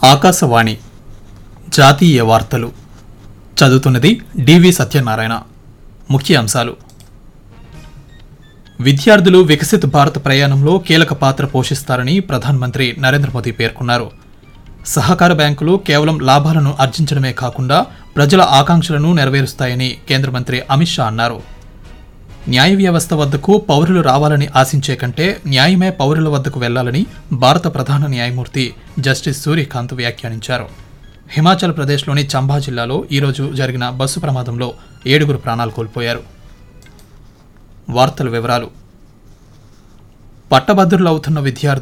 ఆకాశవాణి జాతీయ వార్తలు చదువుతున్నది డివి సత్యనారాయణ ముఖ్య అంశాలు విద్యార్థులు వికసిత్ భారత్ ప్రయాణంలో కీలక పాత్ర పోషిస్తారని ప్రధానమంత్రి నరేంద్ర మోదీ పేర్కొన్నారు సహకార బ్యాంకులు కేవలం లాభాలను ఆర్జించడమే కాకుండా ప్రజల ఆకాంక్షలను నెరవేరుస్తాయని కేంద్ర మంత్రి అమిత్ షా అన్నారు న్యాయ వ్యవస్థ వద్దకు పౌరులు రావాలని ఆశించే కంటే న్యాయమే పౌరుల వద్దకు వెళ్లాలని భారత ప్రధాన న్యాయమూర్తి జస్టిస్ సూర్యకాంత్ వ్యాఖ్యానించారు హిమాచల్ ప్రదేశ్లోని చంబా జిల్లాలో ఈరోజు జరిగిన బస్సు ప్రమాదంలో ఏడుగురు ప్రాణాలు కోల్పోయారు వార్తల వివరాలు పట్టభద్రులవుతున్న విద్యార్థులు